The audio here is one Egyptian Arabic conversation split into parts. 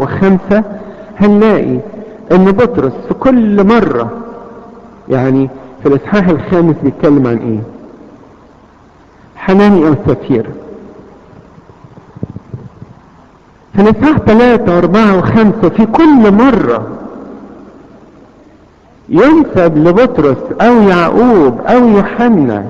وخمسة هنلاقي ان بطرس في كل مرة يعني في الاصحاح الخامس بيتكلم عن ايه حنانيا وسفيرة في الاصحاح ثلاثة واربعة وخمسة في كل مرة ينسب لبطرس او يعقوب او يوحنا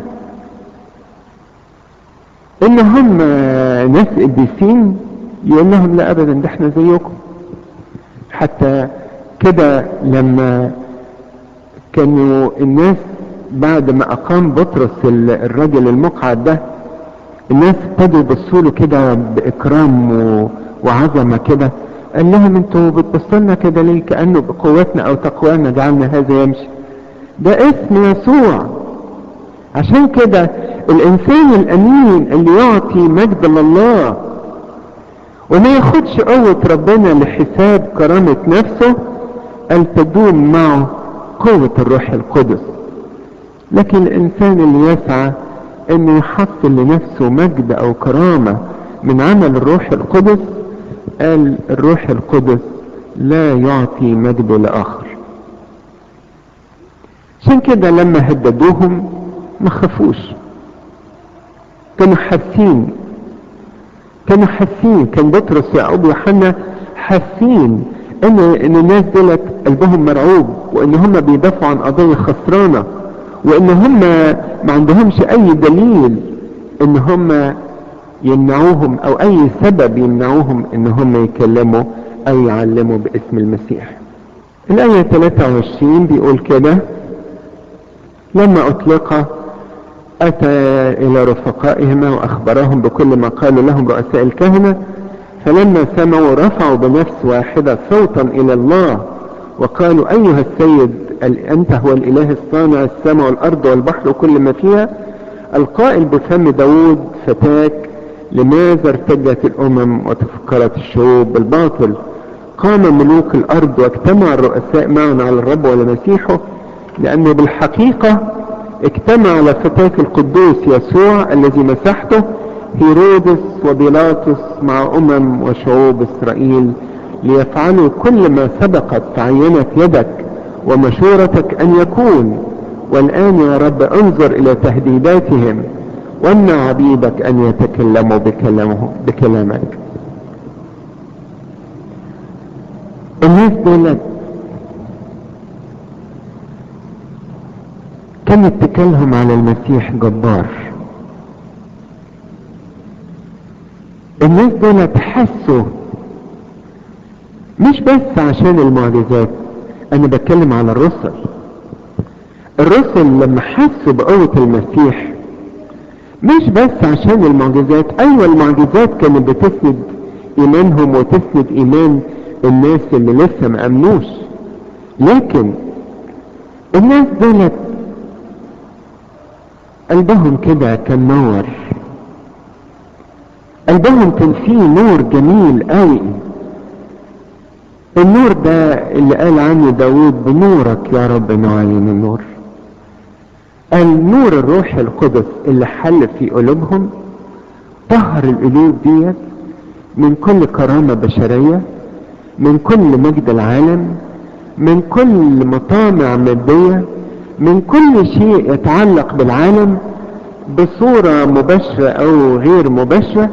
ان هم ناس قديسين يقول لهم لا ابدا ده احنا زيكم حتى كده لما كانوا الناس بعد ما اقام بطرس الراجل المقعد ده الناس ابتدوا يبصوا له كده باكرام وعظمه كده قال لهم انتوا بتبصوا لنا كده ليه كانه بقوتنا او تقوانا جعلنا هذا يمشي ده اسم يسوع عشان كده الانسان الامين اللي يعطي مجد لله وما ياخدش قوة ربنا لحساب كرامة نفسه قال تدوم معه قوة الروح القدس لكن الانسان اللي يسعى انه يحصل لنفسه مجد او كرامة من عمل الروح القدس قال الروح القدس لا يعطي مجد لاخر عشان كده لما هددوهم ما خافوش كانوا حاسين كانوا حاسين كان بطرس ويعقوب ويوحنا حاسين ان ان الناس دولت قلبهم مرعوب وان هم بيدافعوا عن قضيه خسرانه وان هم ما عندهمش اي دليل ان هم يمنعوهم او اي سبب يمنعوهم ان هم يكلموا او يعلموا باسم المسيح الايه 23 بيقول كده لما اطلق أتى إلى رفقائهما وأخبرهم بكل ما قال لهم رؤساء الكهنة فلما سمعوا رفعوا بنفس واحدة صوتا إلى الله وقالوا أيها السيد أنت هو الإله الصانع السماء والأرض والبحر وكل ما فيها القائل بفم داود فتاك لماذا ارتجت الأمم وتفكرت الشعوب بالباطل قام ملوك الأرض واجتمع الرؤساء معا على الرب ولمسيحه لأنه بالحقيقة اجتمع على فتاك القدوس يسوع الذي مسحته هيرودس وبيلاطس مع أمم وشعوب إسرائيل ليفعلوا كل ما سبقت تعينت يدك ومشورتك أن يكون والآن يا رب انظر إلى تهديداتهم وامنع عبيدك أن يتكلموا بكلامه بكلامك الناس دولت كان اتكالهم على المسيح جبار الناس دول حسوا مش بس عشان المعجزات انا بتكلم على الرسل الرسل لما حسوا بقوة المسيح مش بس عشان المعجزات ايوه المعجزات كانت بتسند ايمانهم وتسند ايمان الناس اللي لسه ما امنوش لكن الناس دولت قلبهم كده كان نور قلبهم كان فيه نور جميل قوي النور ده اللي قال عنه داود بنورك يا رب نعين النور قال نور الروح القدس اللي حل في قلوبهم طهر القلوب ديت من كل كرامة بشرية من كل مجد العالم من كل مطامع مادية من كل شيء يتعلق بالعالم بصورة مباشرة او غير مباشرة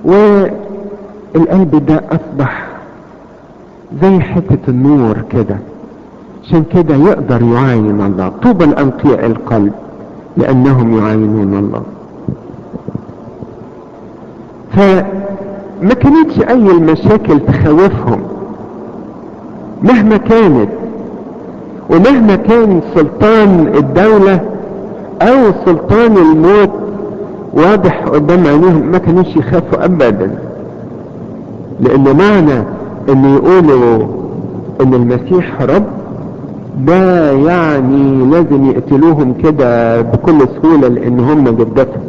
والقلب ده اصبح زي حتة النور كده عشان كده يقدر يعاين الله طوبى الانقياء القلب لانهم يعاينون الله فما كانتش اي المشاكل تخوفهم مهما كانت ومهما كان سلطان الدولة او سلطان الموت واضح قدام عينيهم ما كانوش يخافوا ابدا لان معنى ان يقولوا ان المسيح رب ده يعني لازم يقتلوهم كده بكل سهولة لان هم جدتهم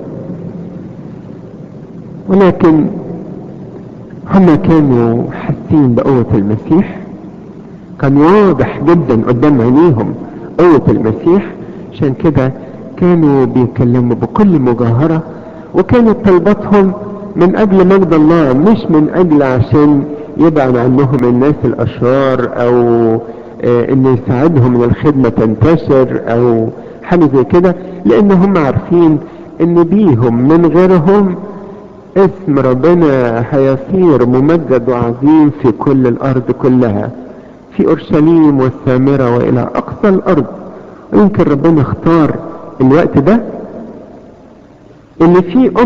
ولكن هم كانوا حاسين بقوة المسيح كان واضح جدا قدام عينيهم قوة المسيح عشان كده كانوا بيتكلموا بكل مجاهرة وكانت طلباتهم من اجل مجد الله مش من اجل عشان يبعد عنهم الناس الاشرار او آه ان يساعدهم ان الخدمة تنتشر او حاجة زي كده لان هم عارفين ان بيهم من غيرهم اسم ربنا هيصير ممجد وعظيم في كل الارض كلها في اورشليم والسامرة والى اقصى الارض ويمكن ربنا اختار الوقت ده اللي فيه